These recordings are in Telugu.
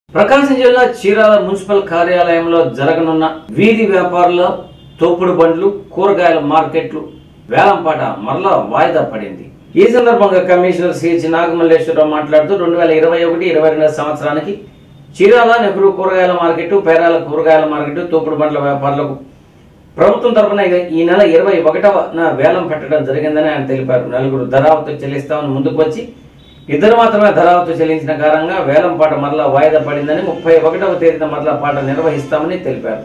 ప్రకాశం జిల్లా చీరాల మున్సిపల్ కార్యాలయంలో జరగనున్న వీధి వ్యాపారుల తోపుడు బండ్లు కూరగాయల మార్కెట్లు వేలంపాట మరలా వాయిదా పడింది ఈ సందర్భంగా కమిషనర్ సిహెచ్ నాగమల్లేశ్వరరావు మాట్లాడుతూ రెండు వేల ఇరవై ఒకటి ఇరవై రెండు సంవత్సరానికి చీరాల నెహ్రూ కూరగాయల మార్కెట్ పేరాల కూరగాయల మార్కెట్ తోపుడు బండ్ల వ్యాపారులకు ప్రభుత్వం తరపున ఈ నెల ఇరవై ఒకటవ వేలం పెట్టడం జరిగిందని ఆయన తెలిపారు నలుగురు ధరావత్తు చెల్లిస్తామని ముందుకు వచ్చి ఇద్దరు మాత్రమే ధరావత్తు చెల్లించిన కారణంగా వేలం పాట మరలా వాయిదా పడిందని ముప్పై ఒకటవ తేదీన మరలా పాట నిర్వహిస్తామని తెలిపారు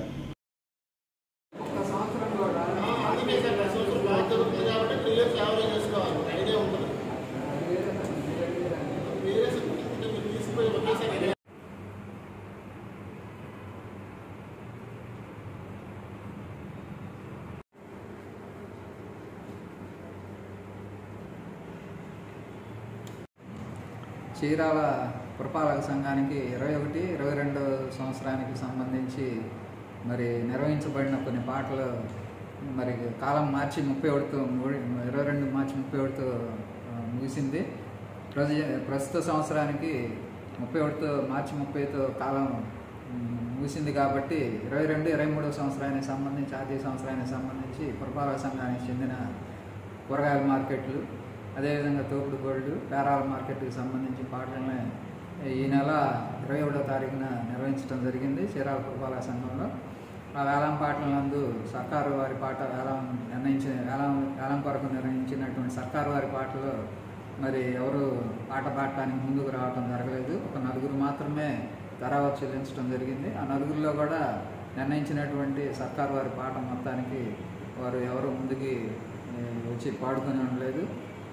చీరాల పురపాలక సంఘానికి ఇరవై ఒకటి ఇరవై రెండు సంవత్సరానికి సంబంధించి మరి నిర్వహించబడిన కొన్ని పాటలు మరి కాలం మార్చి ముప్పై ఒకటితో ఇరవై రెండు మార్చి ముప్పై ఒకటితో ఆ, ముగిసింది ప్రజ ప్రస్తుత సంవత్సరానికి ముప్పై ఒకటితో మార్చి ముప్పైతో కాలం ఉమ్, ముగిసింది కాబట్టి ఇరవై రెండు ఇరవై మూడో సంవత్సరానికి సంబంధించి ఆర్థిక సంవత్సరానికి సంబంధించి పురపాలక సంఘానికి చెందిన కూరగాయల మార్కెట్లు అదేవిధంగా తోపుడు గోల్డ్ పేరాల మార్కెట్కి సంబంధించి పాటలని ఈ నెల ఇరవై ఒకటో తారీఖున నిర్వహించడం జరిగింది చీరాల పురపాలక సంఘంలో ఆ వేలం పాటలందు సర్కారు వారి పాట వేలం నిర్ణయించిన వేలం వేలం కొరకు నిర్వహించినటువంటి సర్కారు వారి పాటలో మరి ఎవరు పాట పాడటానికి ముందుకు రావటం జరగలేదు ఒక నలుగురు మాత్రమే ధరావత్ చెల్లించడం జరిగింది ఆ నలుగురిలో కూడా నిర్ణయించినటువంటి సర్కారు వారి పాట మొత్తానికి వారు ఎవరు ముందుకి ఏ, వచ్చి పాడుకొని ఉండలేదు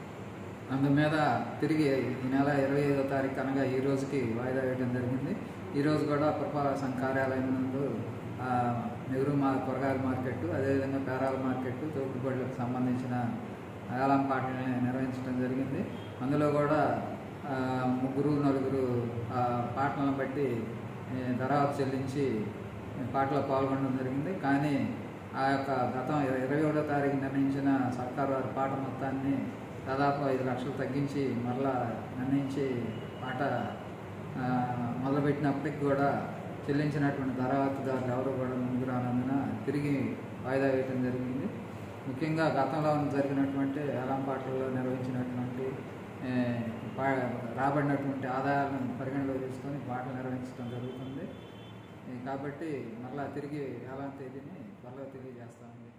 అందు మీద తిరిగి ఈ నెల ఇరవై ఐదో తారీఖు అనగా ఈ రోజుకి వాయిదా వేయడం జరిగింది ఈ రోజు కూడా పురపాలక సంఘ కార్యాలయం నందు ఆ, నెహ్రూ మా కూరగాయల మార్కెట్ అదేవిధంగా పేరాల మార్కెట్ తోపుడుబడులకు సంబంధించిన వేలం పాటల్ని నిర్వహించడం జరిగింది అందులో కూడా ఆ, ముగ్గురు నలుగురు ఆ, పాటలను బట్టి ఏ, ధరావత్ చెల్లించి పాటలో పాల్గొనడం జరిగింది కానీ ఆ యొక్క గతం ఇరవై ఒకటో తారీఖు నిర్ణయించిన సర్కారు వారి పాట మొత్తాన్ని దాదాపు ఐదు లక్షలు తగ్గించి మరలా నిర్ణయించి పాట ఆ, మొదలుపెట్టినప్పటికి కూడా చెల్లించినటువంటి ధరావత్తుదారులు ఎవరు కూడా ముందుకు రానందున తిరిగి వాయిదా వేయడం జరిగింది ముఖ్యంగా గతంలో జరిగినటువంటి వేలం పాటల్లో నిర్వహించినటువంటి ఏ, పా- రాబడినటువంటి ఆదాయాలను పరిగణలోకి తీసుకొని పాటలు నిర్వహించడం జరుగుతుంది ఏ, కాబట్టి మరలా తిరిగి వేలం తేదీని త్వరలో తెలియజేస్తామని